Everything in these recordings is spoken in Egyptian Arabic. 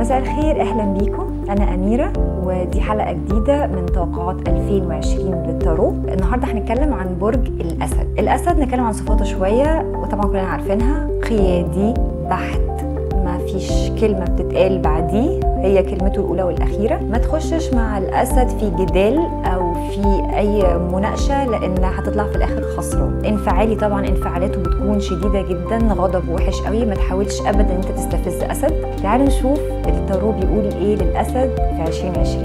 مساء الخير اهلا بيكم انا اميره ودي حلقه جديده من توقعات 2020 للتارو النهارده هنتكلم عن برج الاسد الاسد نتكلم عن صفاته شويه وطبعا كلنا عارفينها قيادي بحت ما فيش كلمه بتتقال بعديه هي كلمته الاولى والاخيره ما تخشش مع الاسد في جدال او في اي مناقشه لان هتطلع في الاخر خسران انفعالي طبعا انفعالاته بتكون شديده جدا غضب وحش قوي ما تحاولش ابدا انت تستفز اسد تعالوا نشوف التارو بيقول ايه للاسد في 2020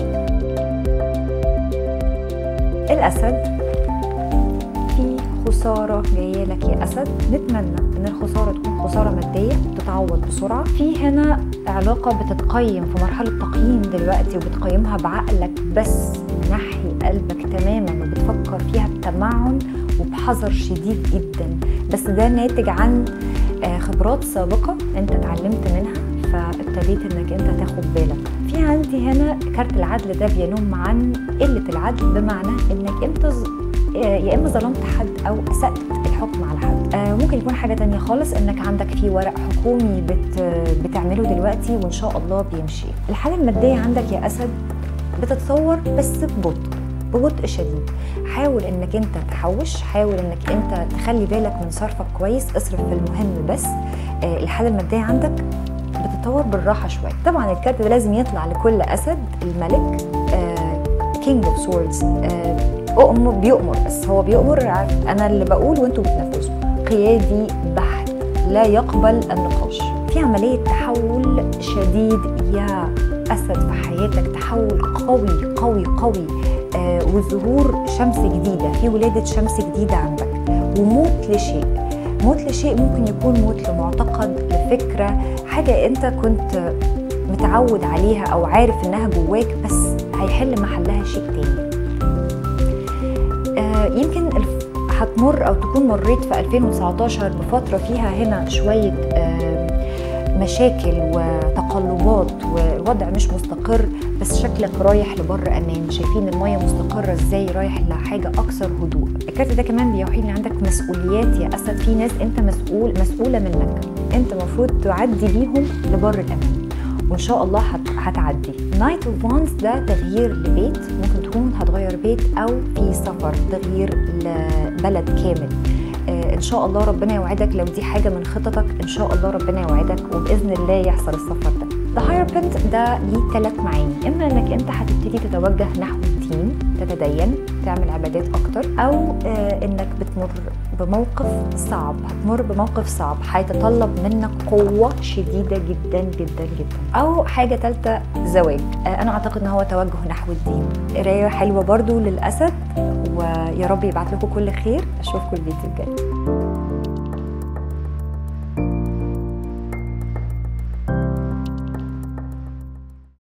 الاسد في خساره جايه لك يا اسد نتمنى ان الخساره تكون خساره ماديه تتعوض بسرعه في هنا علاقه بتتقيم في مرحله تقييم دلوقتي وبتقيمها بعقلك بس نحي قلبك تماما وبتفكر فيها بتمعن وبحذر شديد جدا بس ده ناتج عن خبرات سابقه انت اتعلمت منها فابتديت انك انت تاخد بالك في عندي هنا كارت العدل ده بينم عن قله العدل بمعنى انك انت يا اما ظلمت حد او اسات الحكم على حد آه ممكن يكون حاجه تانية خالص انك عندك في ورق حكومي بت بتعمله دلوقتي وان شاء الله بيمشي الحاله الماديه عندك يا اسد بتتطور بس ببطء ببطء شديد حاول انك انت تحوش حاول انك انت تخلي بالك من صرفك كويس اصرف في المهم بس آه الحاله الماديه عندك بتتطور بالراحه شويه طبعا الكارت ده لازم يطلع لكل اسد الملك كينج اوف سوردز أؤمر بيؤمر بس هو بيؤمر انا اللي بقول وانتوا بتنفذوا قيادي بحت لا يقبل النقاش في عمليه تحول شديد يا اسد في حياتك تحول قوي قوي قوي آه وظهور شمس جديده في ولاده شمس جديده عندك وموت لشيء موت لشيء ممكن يكون موت لمعتقد لفكره حاجه انت كنت متعود عليها او عارف انها جواك بس هيحل محلها شيء تاني آه يمكن هتمر او تكون مريت في 2019 بفتره فيها هنا شويه آه مشاكل وتقلبات ووضع مش مستقر بس شكلك رايح لبر امان شايفين الميه مستقره ازاي رايح لحاجه اكثر هدوء الكارت ده كمان بيوحي ان عندك مسؤوليات يا اسد في ناس انت مسؤول مسؤوله منك انت المفروض تعدي بيهم لبر الامان وان شاء الله هتعدي نايت اوف وانز ده تغيير لبيت ممكن تكون هتغير بيت او في سفر تغيير لبلد كامل آه ان شاء الله ربنا يوعدك لو دي حاجه من خططك ان شاء الله ربنا يوعدك وباذن الله يحصل السفر ده The Higher Pent ده ليه ثلاث معاني اما انك انت هتبتدي تتوجه نحو الدين تتدين تعمل عبادات اكتر او آه انك بتمر بموقف صعب هتمر بموقف صعب هيتطلب منك قوة شديدة جدا جدا جدا او حاجة ثالثة زواج آه انا اعتقد ان هو توجه نحو الدين قراية حلوة برضو للأسد ويا رب يبعت لكم كل خير اشوفكم الفيديو الجاي